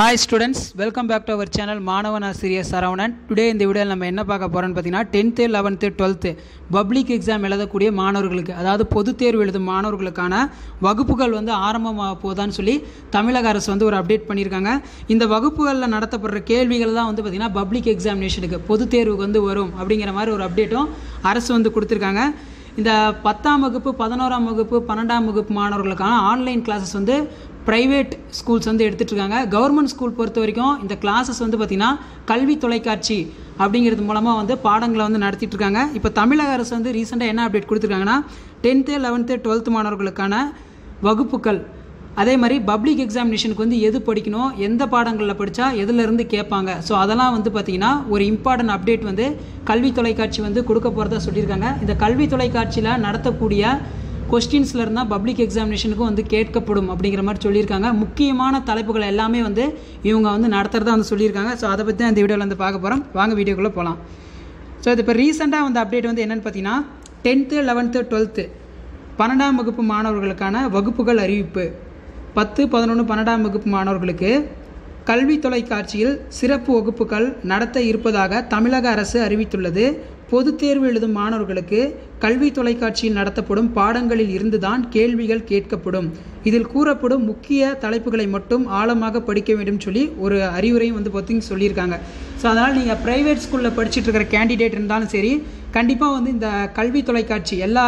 hi students welcome back to our channel மாணவன் ஆசிரியர் Saravanan today இந்த வீடியோவில் நம்ம என்ன பார்க்க போகிறோம்னு பார்த்தீங்கன்னா tenth eleventh twelfth public exam எழுதக்கூடிய மாணவர்களுக்கு அதாவது பொதுத் தேர்வு எழுதும் மாணவர்களுக்கான வகுப்புகள் வந்து ஆரம்பமாக போதான்னு சொல்லி தமிழக அரசு வந்து ஒரு அப்டேட் பண்ணியிருக்காங்க இந்த வகுப்புகளில் நடத்தப்படுற கேள்விகள் தான் வந்து பார்த்திங்கன்னா பப்ளிக் எக்ஸாமினேஷனுக்கு பொதுத் தேர்வுக்கு வந்து வரும் அப்படிங்கிற மாதிரி ஒரு அப்டேட்டும் அரசு வந்து கொடுத்துருக்காங்க இந்த பத்தாம் வகுப்பு பதினோராம் வகுப்பு பன்னெண்டாம் வகுப்பு மாணவர்களுக்கான ஆன்லைன் கிளாஸஸ் வந்து ப்ரைவேட் ஸ்கூல்ஸ் வந்து எடுத்துகிட்டு இருக்காங்க கவர்மெண்ட் ஸ்கூல் பொறுத்த வரைக்கும் இந்த கிளாஸஸ் வந்து பார்த்திங்கன்னா கல்வி தொலைக்காட்சி அப்படிங்கிறது மூலமாக வந்து பாடங்களை வந்து நடத்திட்டு இருக்காங்க இப்போ தமிழக அரசு வந்து ரீசெண்டாக என்ன அப்டேட் கொடுத்துருக்காங்கன்னா டென்த்து லெவன்த்து டுவெல்த்து மாணவர்களுக்கான வகுப்புகள் அதே மாதிரி பப்ளிக் எக்ஸாமினேஷனுக்கு வந்து எது படிக்கணும் எந்த பாடங்களில் படித்தா எதுலேருந்து கேட்பாங்க ஸோ அதெல்லாம் வந்து பார்த்திங்கன்னா ஒரு இம்பார்ட்டன்ட் அப்டேட் வந்து கல்வி தொலைக்காட்சி வந்து கொடுக்க போகிறதா சொல்லியிருக்காங்க இந்த கல்வி தொலைக்காட்சியில் நடத்தக்கூடிய கொஸ்டின்ஸில் இருந்தால் பப்ளிக் எக்ஸாமினேஷனுக்கும் வந்து கேட்கப்படும் அப்படிங்கிற மாதிரி சொல்லியிருக்காங்க முக்கியமான தலைப்புகள் எல்லாமே வந்து இவங்க வந்து நடத்துகிறதா வந்து சொல்லியிருக்காங்க ஸோ அதை பற்றி தான் இந்த வீடியோவில் வந்து பார்க்க போகிறோம் வாங்க வீடியோக்குள்ளே போகலாம் ஸோ இது இப்போ ரீசெண்டாக வந்து அப்டேட் வந்து என்னென்னு பார்த்தீங்கன்னா டென்த்து லெவன்த்து டுவெல்த்து பன்னெண்டாம் வகுப்பு மாணவர்களுக்கான வகுப்புகள் அறிவிப்பு பத்து பதினொன்று பன்னெண்டாம் வகுப்பு மாணவர்களுக்கு கல்வி தொலைக்காட்சியில் சிறப்பு வகுப்புகள் நடத்த இருப்பதாக தமிழக அரசு அறிவித்துள்ளது பொதுத் தேர்வு எழுதும் மாணவர்களுக்கு கல்வி தொலைக்காட்சியில் நடத்தப்படும் பாடங்களில் இருந்துதான் கேள்விகள் கேட்கப்படும் இதில் கூறப்படும் முக்கிய தலைப்புகளை மட்டும் ஆழமாக படிக்க வேண்டும் சொல்லி ஒரு அறிவுரையும் வந்து பார்த்திங்க சொல்லியிருக்காங்க ஸோ அதனால் நீங்கள் ப்ரைவேட் ஸ்கூலில் படிச்சுட்டு இருக்கிற கேண்டிடேட் இருந்தாலும் சரி கண்டிப்பாக வந்து இந்த கல்வி தொலைக்காட்சி எல்லா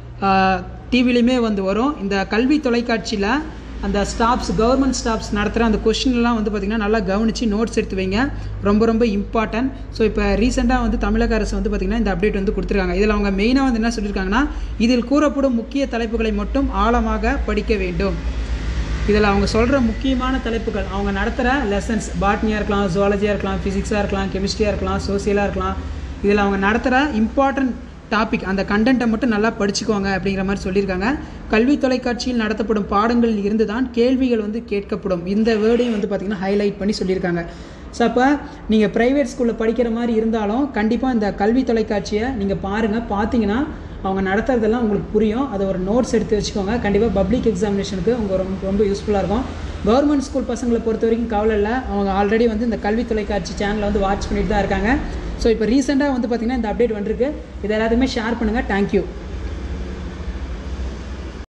டிவிலையுமே வந்து வரும் இந்த கல்வி தொலைக்காட்சியில் அந்த ஸ்டாஃப்ஸ் கவர்மெண்ட் ஸ்டாஃப்ஸ் நடத்துகிற அந்த கொஷின்லாம் வந்து பார்த்திங்கன்னா நல்லா கவனித்து நோட்ஸ் எடுத்து வைங்க ரொம்ப ரொம்ப இம்பார்ட்டன்ட் ஸோ இப்போ ரீசெண்டாக வந்து தமிழக அரசு வந்து பார்த்திங்கன்னா இந்த அப்டேட் வந்து கொடுத்துருக்காங்க இதில் அவங்க மெயினாக வந்து என்ன சொல்லியிருக்காங்கன்னா இதில் கூறப்படும் முக்கிய தலைப்புகளை மட்டும் ஆழமாக படிக்க வேண்டும் இதில் அவங்க சொல்கிற முக்கியமான தலைப்புகள் அவங்க நடத்துகிற லெசன்ஸ் பாட்னியாக இருக்கலாம் ஜுவாலஜியாக இருக்கலாம் ஃபிசிக்ஸாக இருக்கலாம் கெமிஸ்ட்ரியாக இருக்கலாம் சோசியலாக இருக்கலாம் இதில் அவங்க நடத்துகிற இம்பார்ட்டன்ட் டாபிக் அந்த கண்டென்ட்டை மட்டும் நல்லா படிச்சுக்கோங்க அப்படிங்கிற மாதிரி சொல்லியிருக்காங்க கல்வி தொலைக்காட்சியில் நடத்தப்படும் பாடங்களில் இருந்து தான் கேள்விகள் வந்து கேட்கப்படும் இந்த வேர்டையும் வந்து பார்த்திங்கன்னா ஹைலைட் பண்ணி சொல்லியிருக்காங்க ஸோ அப்போ நீங்கள் ப்ரைவேட் ஸ்கூலில் படிக்கிற மாதிரி இருந்தாலும் கண்டிப்பாக இந்த கல்வி தொலைக்காட்சியை நீங்கள் பாருங்கள் பார்த்தீங்கன்னா அவங்க நடத்துறதெல்லாம் உங்களுக்கு புரியும் அதை ஒரு நோட்ஸ் எடுத்து வச்சுக்கோங்க கண்டிப்பாக பப்ளிக் எக்ஸாமினேஷனுக்கு உங்கள் ரொம்ப ரொம்ப யூஸ்ஃபுல்லாக இருக்கும் கவர்மெண்ட் ஸ்கூல் பசங்களை பொறுத்த வரைக்கும் கவலை இல்லை அவங்க ஆல்ரெடி வந்து இந்த கல்வி தொலைக்காட்சி சேனலை வந்து வாட்ச் பண்ணிட்டு தான் இருக்காங்க ஸோ இப்போ ரீசெண்டாக வந்து பார்த்திங்கன்னா இந்த அப்டேட் வந்திருக்கு இது எல்லாத்துக்குமே ஷேர் பண்ணுங்கள் தேங்க்யூ